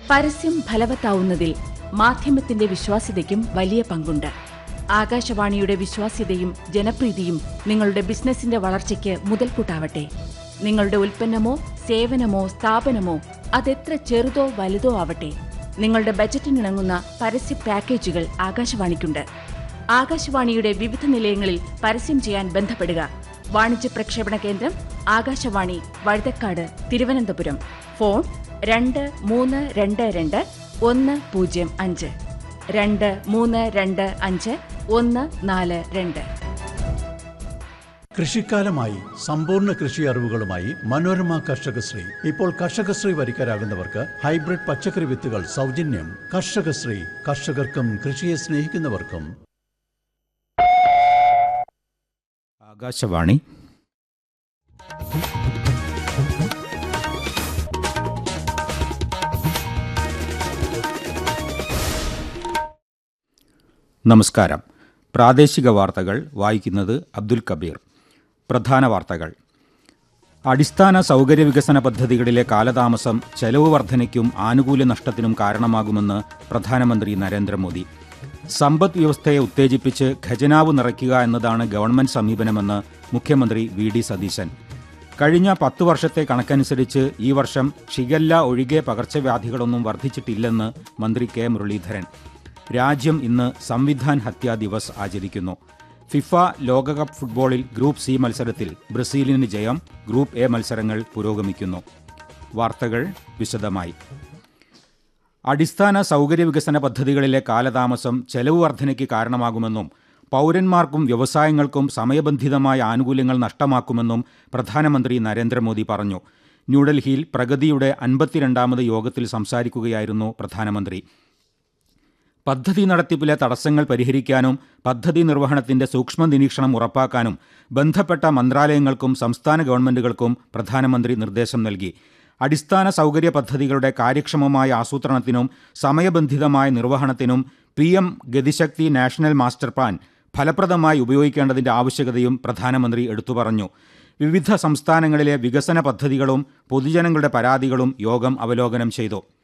പരസ്യം ഫലവത്താവുന്നതിൽ മാധ്യമത്തിന്റെ വിശ്വാസ്യതയ്ക്കും വലിയ പങ്കുണ്ട് ആകാശവാണിയുടെ വിശ്വാസ്യതയും ജനപ്രീതിയും നിങ്ങളുടെ ബിസിനസിന്റെ വളർച്ചയ്ക്ക് മുതൽക്കൂട്ടാവട്ടെ നിങ്ങളുടെ ഉൽപ്പന്നമോ സേവനമോ സ്ഥാപനമോ അതെത്ര ചെറുതോ വലുതോ ആവട്ടെ നിങ്ങളുടെ ബജറ്റിനിണങ്ങുന്ന പരസ്യ പാക്കേജുകൾ ആകാശവാണിക്കുണ്ട് ആകാശവാണിയുടെ വിവിധ നിലയങ്ങളിൽ പരസ്യം ചെയ്യാൻ ബന്ധപ്പെടുക വാണിജ്യ പ്രക്ഷേപണ കേന്ദ്രം ആകാശവാണി വഴുതക്കാട് തിരുവനന്തപുരം ഫോൺ രണ്ട് മൂന്ന് രണ്ട് രണ്ട് ഒന്ന് പൂജ്യം അഞ്ച് രണ്ട് മൂന്ന് രണ്ട് അഞ്ച് ഒന്ന് നാല് രണ്ട് കൃഷിക്കാലമായി സമ്പൂർണ്ണ കൃഷി അറിവുകളുമായി മനോരമ കർഷകശ്രീ ഇപ്പോൾ കർഷകശ്രീ വരിക്കാരാകുന്നവർക്ക് ഹൈബ്രിഡ് പച്ചക്കറി വിത്തുകൾ സൗജന്യം കർഷകശ്രീ കർഷകർക്കും കൃഷിയെ സ്നേഹിക്കുന്നവർക്കും ആകാശവാണി നമസ്കാരം പ്രാദേശിക വാർത്തകൾ വായിക്കുന്നത് അബ്ദുൽ കബീർ പ്രധാന വാർത്തകൾ അടിസ്ഥാന സൗകര്യ വികസന പദ്ധതികളിലെ കാലതാമസം ചെലവ് വർധനയ്ക്കും ആനുകൂല്യ നഷ്ടത്തിനും കാരണമാകുമെന്ന് പ്രധാനമന്ത്രി നരേന്ദ്രമോദി സമ്പദ് വ്യവസ്ഥയെ ഉത്തേജിപ്പിച്ച് ഖജനാവ് നിറയ്ക്കുക എന്നതാണ് ഗവൺമെന്റ് സമീപനമെന്ന് മുഖ്യമന്ത്രി വി ഡി സതീശൻ കഴിഞ്ഞ പത്ത് വർഷത്തെ കണക്കനുസരിച്ച് ഈ വർഷം ഷിഗല്ല ഒഴികെ പകർച്ചവ്യാധികളൊന്നും വർദ്ധിച്ചിട്ടില്ലെന്ന് മന്ത്രി കെ മുരളീധരൻ രാജ്യം ഇന്ന് സംവിധാൻ ഹത്യാ ദിവസ് ആചരിക്കുന്നു ഫിഫ ലോകകപ്പ് ഫുട്ബോളിൽ ഗ്രൂപ്പ് സി മത്സരത്തിൽ ബ്രസീലിന് ജയം ഗ്രൂപ്പ് എ മത്സരങ്ങൾ പുരോഗമിക്കുന്നു വാർത്തകൾ വിശദമായി അടിസ്ഥാന സൗകര്യ വികസന പദ്ധതികളിലെ കാലതാമസം ചെലവ് വർധനയ്ക്ക് കാരണമാകുമെന്നും പൗരന്മാർക്കും വ്യവസായങ്ങൾക്കും സമയബന്ധിതമായ ആനുകൂല്യങ്ങൾ നഷ്ടമാക്കുമെന്നും പ്രധാനമന്ത്രി നരേന്ദ്രമോദി പറഞ്ഞു ന്യൂഡൽഹിയിൽ പ്രഗതിയുടെ അൻപത്തിരണ്ടാമത് യോഗത്തിൽ സംസാരിക്കുകയായിരുന്നു പ്രധാനമന്ത്രി പദ്ധതി നടത്തിപ്പിലെ തടസ്സങ്ങൾ പരിഹരിക്കാനും പദ്ധതി നിർവഹണത്തിന്റെ സൂക്ഷ്മ നിരീക്ഷണം ഉറപ്പാക്കാനും ബന്ധപ്പെട്ട മന്ത്രാലയങ്ങൾക്കും സംസ്ഥാന ഗവൺമെന്റുകൾക്കും പ്രധാനമന്ത്രി നിർദ്ദേശം നൽകി അടിസ്ഥാന സൗകര്യ പദ്ധതികളുടെ കാര്യക്ഷമമായ ആസൂത്രണത്തിനും സമയബന്ധിതമായ നിർവഹണത്തിനും P M Gatishakti national master plan ഫലപ്രദമായി ഉപയോഗിക്കേണ്ടതിന്റെ ആവശ്യകതയും പ്രധാനമന്ത്രി എടുത്തു പറഞ്ഞു വിവിധ സംസ്ഥാനങ്ങളിലെ വികസന പദ്ധതികളും പൊതുജനങ്ങളുടെ പരാതികളും യോഗം അവലോകനം ചെയ്തു